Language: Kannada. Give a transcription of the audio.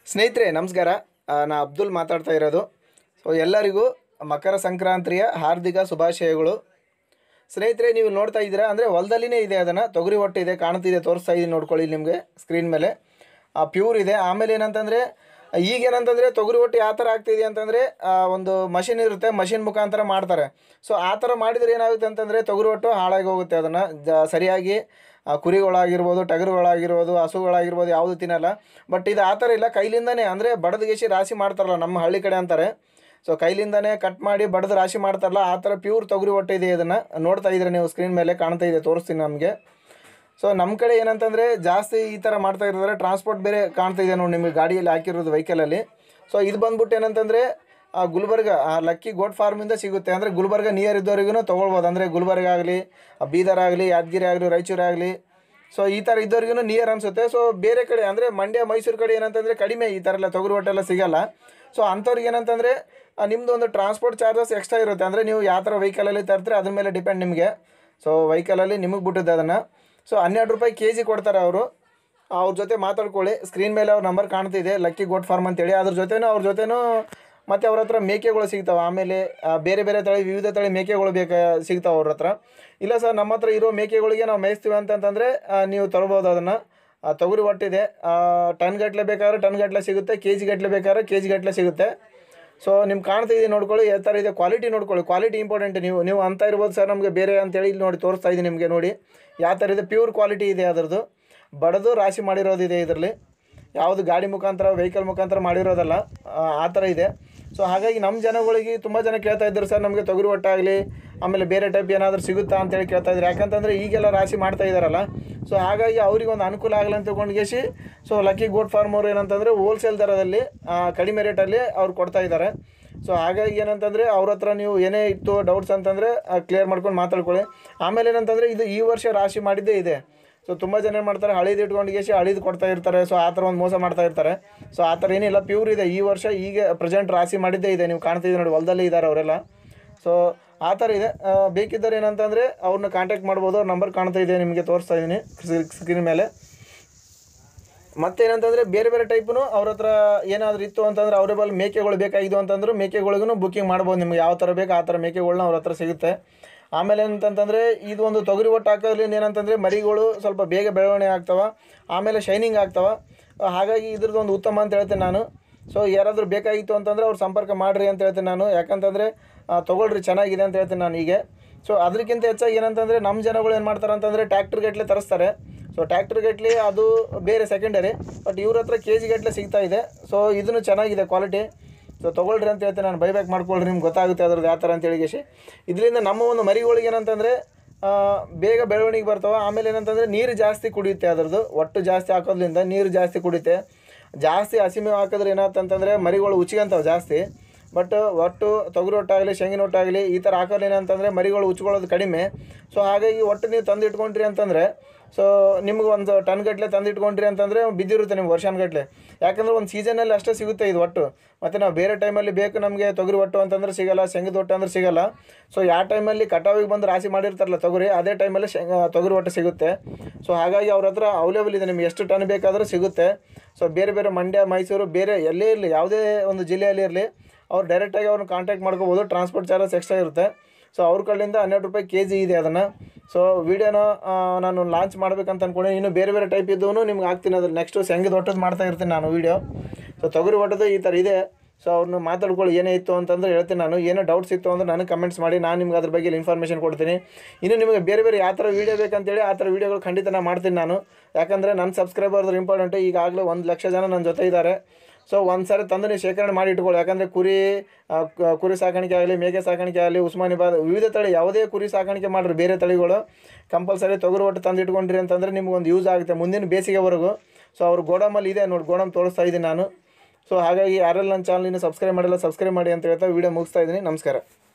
ಸ್ನೇಹಿತರೆ ನಮಸ್ಕಾರ ಆ, ನಾ ಅಬ್ದುಲ್ ಮಾತಾಡ್ತಾ ಇರೋದು ಸೊ ಎಲ್ಲರಿಗೂ ಮಕರ ಸಂಕ್ರಾಂತಿಯ ಹಾರ್ದಿಕ ಶುಭಾಶಯಗಳು ಸ್ನೇಹಿತರೆ ನೀವು ನೋಡ್ತಾ ಇದ್ದೀರಾ ಅಂದರೆ ಹೊಲದಲ್ಲಿನೇ ಇದೆ ಅದನ್ನು ತೊಗರಿ ಹೊಟ್ಟೆ ಇದೆ ಕಾಣ್ತಿದೆ ತೋರಿಸ್ತಾ ಇದ್ದೀನಿ ನೋಡ್ಕೊಳ್ಳಿ ನಿಮಗೆ ಸ್ಕ್ರೀನ್ ಮೇಲೆ ಪ್ಯೂರ್ ಇದೆ ಆಮೇಲೆ ಏನಂತಂದರೆ ಈಗ ಏನಂತಂದರೆ ತೊಗರಿ ಹೊಟ್ಟೆ ಯಾವ ಥರ ಆಗ್ತಿದೆ ಅಂತಂದರೆ ಒಂದು ಮಷಿನ್ ಇರುತ್ತೆ ಮಷಿನ್ ಮುಖಾಂತರ ಮಾಡ್ತಾರೆ ಸೊ ಆ ಥರ ಮಾಡಿದರೆ ಏನಾಗುತ್ತೆ ಅಂತಂದರೆ ತೊಗರಿ ಹೊಟ್ಟು ಹಾಳಾಗಿ ಹೋಗುತ್ತೆ ಅದನ್ನು ಜ ಸರಿಯಾಗಿ ಆ, ಕುರಿಗಳಾಗಿರ್ಬೋದು ಟಗರುಗಳಾಗಿರ್ಬೋದು ಹಸುಗಳಾಗಿರ್ಬೋದು ಯಾವುದು ತಿನ್ನಲ್ಲ ಬಟ್ ಇದು ಆ ಥರ ಇಲ್ಲ ಕೈಲಿಂದನೇ ಅಂದರೆ ಬಡದಗೆಸಿ ರಾಶಿ ಮಾಡ್ತಾರಲ್ಲ ನಮ್ಮ ಹಳ್ಳಿ ಕಡೆ ಅಂತಾರೆ ಸೊ ಕೈಲಿಂದನೇ ಕಟ್ ಮಾಡಿ ಬಡ್ದು ರಾಶಿ ಮಾಡ್ತಾರಲ್ಲ ಆ ಥರ ಪ್ಯೂರ್ ತೊಗರಿ ಹೊಟ್ಟೆ ಇದೆ ಇದನ್ನು ನೋಡ್ತಾ ಇದ್ರೆ ನೀವು ಸ್ಕ್ರೀನ್ ಮೇಲೆ ಕಾಣ್ತಾ ಇದೆ ತೋರಿಸ್ತೀನಿ ನಮಗೆ ಸೊ ನಮ್ಮ ಕಡೆ ಏನಂತಂದರೆ ಜಾಸ್ತಿ ಈ ಥರ ಮಾಡ್ತಾ ಇರ್ತಾರೆ ಟ್ರಾನ್ಸ್ಪೋರ್ಟ್ ಬೇರೆ ಕಾಣ್ತಾ ಇದೆ ನೋಡಿ ನಿಮಗೆ ಗಾಡಿಯಲ್ಲಿ ಹಾಕಿರೋದು ವೆಹಿಕಲಲ್ಲಿ ಸೊ ಇದು ಬಂದ್ಬಿಟ್ಟು ಏನಂತಂದರೆ ಆ ಗುಲ್ಬರ್ಗ ಆ ಲಕ್ಕಿ ಗೋಟ್ ಫಾರ್ಮಿಂದ ಸಿಗುತ್ತೆ ಅಂದರೆ ಗುಲ್ಬರ್ಗ ನಿಯರ್ ಇದ್ದವ್ರಿಗೂ ತೊಗೊಳ್ಬೋದು ಅಂದರೆ ಗುಲ್ಬರ್ಗ ಆಗಲಿ ಬೀದರ್ ಆಗಲಿ ಯಾದಗಿರಿ ಆಗಲಿ ರಾಯಚೂರು ಆಗಲಿ ಸೊ ಈ ಥರ ಇದ್ದವ್ರಿಗೂ ನಿಯರ್ ಅನಿಸುತ್ತೆ ಸೊ ಬೇರೆ ಕಡೆ ಅಂದರೆ ಮಂಡ್ಯ ಮೈಸೂರು ಕಡೆ ಏನಂತಂದರೆ ಕಡಿಮೆ ಈ ಥರ ಎಲ್ಲ ತೊಗರಿ ಹೊಟ್ಟೆಲ್ಲ ಸಿಗಲ್ಲ ಸೊ ಅಂಥವ್ರಿಗೆ ಏನಂತಂದರೆ ನಿಮ್ಮದು ಒಂದು ಟ್ರಾನ್ಸ್ಪೋರ್ಟ್ ಚಾರ್ಜಸ್ ಎಕ್ಸ್ಟ್ರಾ ಇರುತ್ತೆ ಅಂದರೆ ನೀವು ಯಾವ ಥರ ವೆಹಿಕಲಲ್ಲಿ ತರ್ತೀರಿ ಅದ್ರ ಮೇಲೆ ಡಿಪೆಂಡ್ ನಿಮಗೆ ಸೊ ವೆಹಿಕಲಲ್ಲಿ ನಿಮಗೆ ಬಿಟ್ಟಿದ್ದೆ ಅದನ್ನು ಸೊ ಹನ್ನೆರಡು ರೂಪಾಯಿ ಕೆ ಜಿ ಕೊಡ್ತಾರೆ ಅವರು ಅವ್ರ ಜೊತೆ ಮಾತಾಡ್ಕೊಳ್ಳಿ ಸ್ಕ್ರೀನ್ ಮೇಲೆ ಅವ್ರ ನಂಬರ್ ಕಾಣ್ತಿದೆ ಲಕ್ಕಿ ಗೋಟ್ ಫಾರ್ಮ್ ಅಂತೇಳಿ ಅದ್ರ ಜೊತೆನೂ ಅವ್ರ ಜೊತೆನೂ ಮತ್ತು ಅವ್ರ ಹತ್ರ ಮೇಕೆಗಳು ಸಿಗ್ತಾವೆ ಆಮೇಲೆ ಆ, ಬೇರೆ ಬೇರೆ ತಳಿ ವಿವಿಧ ತಳಿ ಮೇಕೆಗಳು ಬೇಕಾ ಸಿಗ್ತಾವೆ ಅವ್ರ ಹತ್ರ ಇಲ್ಲ ಸರ್ ನಮ್ಮ ಹತ್ರ ಇರೋ ಮೇಕೆಗಳಿಗೆ ನಾವು ಮೇಯಿಸ್ತೀವಿ ಅಂತಂತಂದರೆ ನೀವು ತರ್ಬೋದು ಅದನ್ನು ತೊಗರಿ ಒಟ್ಟಿದೆ ಟನ್ ಗಟ್ಟಲೆ ಬೇಕಾದ್ರೆ ಟನ್ ಗಟ್ಟಲೆ ಸಿಗುತ್ತೆ ಕೆ ಜಿ ಗಟ್ಟಲೆ ಬೇಕಾದ್ರೆ ಕೆ ಜಿ ಗಟ್ಟಲೆ ಸಿಗುತ್ತೆ ಸೊ ನಿಮ್ಗೆ ಕಾಣ್ತಾ ಇದೆ ನೋಡ್ಕೊಳ್ಳಿ ಯಾವ ಥರ ಇದೆ ಕ್ವಾಲಿಟಿ ನೋಡ್ಕೊಳ್ಳಿ ಕ್ವಾಲಿಟಿ ಇಂಪಾರ್ಟೆಂಟ್ ನೀವು ನೀವು ಅಂತ ಇರ್ಬೋದು ಸರ್ ನಮಗೆ ಬೇರೆ ಅಂತೇಳಿ ಇಲ್ಲಿ ನೋಡಿ ತೋರಿಸ್ತಾ ಇದ್ದೀನಿ ನಿಮಗೆ ನೋಡಿ ಯಾವ ಥರ ಇದೆ ಪ್ಯೂರ್ ಕ್ವಾಲಿಟಿ ಇದೆ ಅದರದ್ದು ಬಡದು ರಾಶಿ ಮಾಡಿರೋದಿದೆ ಇದರಲ್ಲಿ ಯಾವುದು ಗಾಡಿ ಮುಖಾಂತರ ವೆಹಿಕಲ್ ಮುಖಾಂತರ ಮಾಡಿರೋದಲ್ಲ ಆ, ಆ ಥರ ಇದೆ ಸೊ ಹಾಗಾಗಿ ನಮ್ಮ ಜನಗಳಿಗೆ ತುಂಬ ಜನ ಕೇಳ್ತಾ ಇದ್ರು ಸರ್ ನಮಗೆ ತೊಗರಿ ಒಟ್ಟಾಗಲಿ ಆಮೇಲೆ ಬೇರೆ ಟೈಪ್ ಏನಾದರೂ ಸಿಗುತ್ತಾ ಅಂತೇಳಿ ಕೇಳ್ತಾ ಇದ್ರು ಯಾಕಂತಂದರೆ ಈಗೆಲ್ಲ ರಾಶಿ ಮಾಡ್ತಾ ಇದ್ದಾರಲ್ಲ ಸೊ ಹಾಗಾಗಿ ಅವ್ರಿಗೆ ಒಂದು ಅನುಕೂಲ ಆಗಲಿ ಅಂತ ತಿಳ್ಕೊಂಡ್ಗೇಸಿ ಸೊ ಲಕ್ಕಿ ಗೋಟ್ ಫಾರ್ಮ್ ಅವ್ರು ಏನಂತಂದರೆ ಹೋಲ್ಸೇಲ್ ದರದಲ್ಲಿ ಆ, ಕಡಿಮೆ ರೇಟಲ್ಲಿ ಅವ್ರು ಕೊಡ್ತಾ ಇದ್ದಾರೆ ಸೊ ಹಾಗಾಗಿ ಏನಂತಂದರೆ ಅವ್ರ ಹತ್ರ ನೀವು ಏನೇ ಇತ್ತು ಡೌಟ್ಸ್ ಅಂತಂದರೆ ಕ್ಲಿಯರ್ ಮಾಡ್ಕೊಂಡು ಮಾತಾಡ್ಕೊಳ್ಳಿ ಆಮೇಲೆ ಏನಂತಂದರೆ ಇದು ಈ ವರ್ಷ ರಾಶಿ ಮಾಡಿದ್ದೇ ಇದೆ ಸೊ ತುಂಬ ಜನ ಏನು ಮಾಡ್ತಾರೆ ಹಳಿದು ಇಟ್ಕೊಂಡ್ಗೇಸಿ ಹಳಿದು ಕೊಡ್ತಾ ಇರ್ತಾರೆ ಸೊ ಆ ಥರ ಒಂದು ಮೋಸ ಮಾಡ್ತಾ ಇರ್ತಾರೆ ಸೊ ಆ ಥರ ಏನಿಲ್ಲ ಪ್ಯೂರ್ ಇದೆ ಈ ವರ್ಷ ಈಗ ಪ್ರೆಸೆಂಟ್ ರಾಶಿ ಮಾಡಿದ್ದೇ ಇದೆ ನೀವು ಕಾಣ್ತಿದ್ದೀವಿ ನೋಡಿ ಹೊಲದಲ್ಲಿ ಇದ್ದಾರೆ ಅವರೆಲ್ಲ ಸೊ ಆ ಥರ ಇದೆ ಆ, ಬೇಕಿದ್ದರೆ ಏನಂತಂದರೆ ಅವ್ರನ್ನ ಕಾಂಟ್ಯಾಕ್ಟ್ ಮಾಡ್ಬೋದು ಅವ್ರ ನಂಬರ್ ಕಾಣ್ತಾ ಇದೆ ನಿಮಗೆ ತೋರಿಸ್ತಾ ಇದ್ದೀನಿ ಸ್ಕ್ರೀನ್ ಮೇಲೆ ಮತ್ತೇನಂತಂದರೆ ಬೇರೆ ಬೇರೆ ಟೈಪ್ನು ಅವ್ರ ಹತ್ರ ಏನಾದರೂ ಇತ್ತು ಅಂತಂದ್ರೆ ಅವ್ರ ಬಳಿ ಮೇಕೆಗಳು ಬೇಕಾಗಿದ್ದು ಅಂತಂದ್ರೆ ಮೇಕೆಗಳಿಗೂ ಬುಕ್ಕಿಂಗ್ ಮಾಡ್ಬೋದು ನಿಮ್ಗೆ ಯಾವ ಥರ ಬೇಕು ಆ ಥರ ಮೇಕೆಗಳ್ನ ಅವ್ರ ಹತ್ರ ಸಿಗುತ್ತೆ ಆಮೇಲೆ ಏನಂತಂತಂದರೆ ಇದು ಒಂದು ತೊಗರಿ ಒಟ್ಟು ಹಾಕೋದ್ರಿಂದ ಏನಂತಂದರೆ ಮರಿಗಳು ಸ್ವಲ್ಪ ಬೇಗ ಬೆಳವಣಿಗೆ ಆಗ್ತವೆ ಆಮೇಲೆ ಶೈನಿಂಗ್ ಆಗ್ತವೆ ಹಾಗಾಗಿ ಇದ್ರದ್ದು ಒಂದು ಉತ್ತಮ ಅಂತ ಹೇಳ್ತೇನೆ ನಾನು ಸೊ ಯಾರಾದರೂ ಬೇಕಾಗಿತ್ತು ಅಂತಂದರೆ ಅವ್ರು ಸಂಪರ್ಕ ಮಾಡಿರಿ ಅಂತ ಹೇಳ್ತೀನಿ ನಾನು ಯಾಕಂತಂದರೆ ಆ, ತೊಗೊಳ್ರಿ ಚೆನ್ನಾಗಿದೆ ಅಂತ ಹೇಳ್ತೀನಿ ನಾನು ಹೀಗೆ ಸೊ ಅದಕ್ಕಿಂತ ಹೆಚ್ಚಾಗಿ ಏನಂತಂದರೆ ನಮ್ಮ ಜನಗಳು ಏನು ಮಾಡ್ತಾರೆ ಅಂತಂದರೆ ಟ್ಯಾಕ್ಟರ್ ಗಟ್ಟಲೆ ತರಿಸ್ತಾರೆ ಸೊ ಟ್ಯಾಕ್ಟರ್ ಗಟ್ಟಲೆ ಅದು ಬೇರೆ ಸೆಕೆಂಡರಿ ಬಟ್ ಇವ್ರ ಹತ್ರ ಕೆ ಜಿ ಗಟ್ಟಲೆ ಸಿಗ್ತಾ ಇದೆ ಸೊ ಇದನ್ನು ಚೆನ್ನಾಗಿದೆ ಕ್ವಾಲಿಟಿ ಸೊ ತೊಗೊಳ್ರಿ ಅಂತ ಹೇಳ್ತೀನಿ ನಾನು ಬೈಬ್ಯಾಕ್ ಮಾಡ್ಕೊಳ್ರಿ ನಿಮ್ಗೆ ಗೊತ್ತಾಗುತ್ತೆ ಅದ್ರದ್ದು ಯಾವ ಥರ ಅಂತ ಹೇಳಿಗೆಸಿ ಇದರಿಂದ ನಮ್ಮ ಒಂದು ಮರಿಗಳಿಗೆ ಏನಂತಂದರೆ ಆ, ಬೇಗ ಬೆಳವಣಿಗೆ ಬರ್ತಾವೆ ಆಮೇಲೆ ಏನಂತಂದರೆ ನೀರು ಜಾಸ್ತಿ ಕುಡಿಯುತ್ತೆ ಅದರದ್ದು ಒಟ್ಟು ಜಾಸ್ತಿ ಹಾಕೋದ್ರಿಂದ ನೀರು ಜಾಸ್ತಿ ಕುಡಿಯುತ್ತೆ ಜಾಸ್ತಿ ಹಸಿಮೇವು ಹಾಕಿದ್ರೆ ಏನಾಗ್ತಂತಂದರೆ ಮರಿಗಳು ಉಚ್ಕೊಂತಾವೆ ಜಾಸ್ತಿ ಬಟ್ ಒಟ್ಟು ತೊಗರಿ ಒಟ್ಟಾಗಲಿ ಶೇಂಗಿನ ಒಟ್ಟಾಗಲಿ ಈ ಥರ ಹಾಕೋದು ಏನಂತಂದರೆ ಮರಿಗಳು ಉಚ್ಕೊಳ್ಳೋದು ಕಡಿಮೆ ಸೊ ಹಾಗಾಗಿ ಒಟ್ಟು ನೀವು ತಂದು ಇಟ್ಕೊಂಡ್ರಿ ಅಂತಂದರೆ ಸೊ ನಿಮ್ಗೆ ಒಂದು ಟನ್ ಗಟ್ಟಲೆ ತಂದು ಇಟ್ಕೊಂಡ್ರಿ ಅಂತಂದರೆ ಬಿದ್ದಿರುತ್ತೆ ನಿಮ್ಗೆ ವರ್ಷಾನ್ಗಟ್ಲೆ ಯಾಕಂದ್ರೆ ಒಂದು ಸೀಸನಲ್ಲಿ ಅಷ್ಟೇ ಸಿಗುತ್ತೆ ಇದು ಒಟ್ಟು ಮತ್ತು ನಾವು ಬೇರೆ ಟೈಮಲ್ಲಿ ಬೇಕು ನಮಗೆ ತೊಗರಿ ಒಟ್ಟು ಅಂತಂದ್ರೆ ಸಿಗಲ್ಲ ಶೇಂಗದ ಒಟ್ಟು ಅಂದ್ರೆ ಸಿಗಲ್ಲ ಸೊ ಯಾವ ಟೈಮಲ್ಲಿ ಕಟಾವಿಗೆ ಬಂದು ರಾಶಿ ಮಾಡಿರ್ತಾರಲ್ಲ ತೊಗರಿ ಅದೇ ಟೈಮಲ್ಲಿ ಶೇಂಗ ತೊಗರಿ ಒಟ್ಟು ಸಿಗುತ್ತೆ ಸೊ ಹಾಗಾಗಿ ಅವ್ರ ಹತ್ರ ಅವೈಲೇಬಲ್ ಇದೆ ನಿಮ್ಗೆ ಎಷ್ಟು ಟನ್ ಬೇಕಾದರೂ ಸಿಗುತ್ತೆ ಸೊ ಬೇರೆ ಬೇರೆ ಮಂಡ್ಯ ಮೈಸೂರು ಬೇರೆ ಎಲ್ಲೇ ಇರಲಿ ಯಾವುದೇ ಒಂದು ಜಿಲ್ಲೆಯಲ್ಲಿ ಇರಲಿ ಅವ್ರು ಡೈರೆಕ್ಟಾಗಿ ಅವ್ರನ್ನ ಕಾಂಟ್ಯಾಕ್ಟ್ ಮಾಡ್ಕೋಬೋದು ಟ್ರಾನ್ಸ್ಪೋರ್ಟ್ ಚಾರ್ಜಸ್ ಎಕ್ಸ್ಟ್ರಾ ಇರುತ್ತೆ ಸೊ ಅವ್ರ ಕಡೆಯಿಂದ ಹನ್ನೆರಡು ರೂಪಾಯಿ ಕೆ ಜಿ ಇದೆ ಅದನ್ನು ಸೊ ವೀಡಿಯೋನ ನಾನು ಲಾಂಚ್ ಮಾಡ್ಬೇಕಂತ ಅನ್ಕೊಂಡೆ ಇನ್ನು ಬೇರೆ ಬೇರೆ ಟೈಪ್ ಇದ್ದೂ ನಿಮ್ಗೆ ಹಾಕ್ತೀನಿ ಅದ್ರ ನೆಕ್ಸ್ಟು ಶೇಂಗದ ಒಟ್ಟದ್ದು ಮಾಡ್ತಾ ಇರ್ತೀನಿ ನಾನು ವೀಡಿಯೋ ಸೊ ತೊಗರಿ ಒಟ್ಟದು ಈ ಥರ ಇದೆ ಸೊ ಅವ್ರನ್ನ ಮಾತಾಡ್ಕೊಳ್ಳಿ ಏನೇ ಇತ್ತು ಅಂತಂದ್ರೆ ಹೇಳ್ತೀನಿ ನಾನು ಏನೋ ಡೌಟ್ಸ್ ಇತ್ತು ಅಂದ್ರೆ ನನಗೆ ಕಮೆಂಟ್ಸ್ ಮಾಡಿ ನಾನು ನಿಮ್ಗೆ ಅದ್ರ ಬಗ್ಗೆ ಇನ್ಫಾರ್ಮೇಷನ್ ಕೊಡ್ತೀನಿ ಇನ್ನು ನಿಮಗೆ ಬೇರೆ ಬೇರೆ ಯಾವ ಥರ ವೀಡಿಯೋ ಬೇಕಂತೇಳಿ ಆ ಥರ ವೀಡಿಯೋಗಳು ಖಂಡಿತ ನಾನು ಮಾಡ್ತೀನಿ ನಾನು ಯಾಕಂದರೆ ನನ್ನ ಸಬ್ಸ್ಕ್ರೈಬರ್ದು ಇಂಪಾರ್ಟೆಂಟು ಈಗಾಗಲೇ ಒಂದು ಲಕ್ಷ ಜನ ನನ್ನ ಜೊತೆ ಇದ್ದಾರೆ ಸೊ ಒಂದು ಸಾರಿ ತಂದು ನೀವು ಶೇಖರಣೆ ಮಾಡಿ ಇಟ್ಕೊಳ್ಳಿ ಯಾಕಂದರೆ ಕುರಿ ಆ, ಕ- ಕುರಿ ಸಾಕಾಣಿಕೆ ಆಗಲಿ ಮೇಕೆ ಸಾಕಾಣಿಕೆ ಆಗಲಿ ಉಸ್ಮಾನಿಬಾದ್ ವಿವಿಧ ತಳಿ ಯಾವುದೇ ಕುರಿ ಸಾಕಾಣಿಕೆ ಮಾಡಿರಿ ಬೇರೆ ತಳಿಗಳು ಕಂಪಲ್ಸರಿ ತೊಗರು ಒಟ್ಟು ತಂದು ಇಟ್ಕೊಂಡ್ರಿ ಅಂತಂದರೆ ನಿಮ್ಗೆ ಒಂದು ಯೂಸ್ ಆಗುತ್ತೆ ಮುಂದಿನ ಬೇಸಿಗೆವರೆಗೂ ಸೊ ಅವ್ರ ಗೋಡಮಲ್ಲಿ ಇದೆ ನೋಡಿ ಗೋಡಮ್ ತೋರಿಸ್ತಾ ಇದ್ದೀನಿ ನಾನು ಸೊ ಹಾಗಾಗಿ ಯಾರೆಲ್ಲ ನನ್ನ ಚಾನಲ್ ಇನ್ನು ಸಬ್ಸ್ಕ್ರೈಬ್ ಮಾಡಿಲ್ಲ ಸಬ್ಸ್ಕ್ರೈಬ್ ಮಾಡಿ ಅಂತ ಹೇಳ್ತಾ ವೀಡಿಯೋ ಮುಗಿಸ್ತಾ ಇದ್ದೀನಿ ನಮಸ್ಕಾರ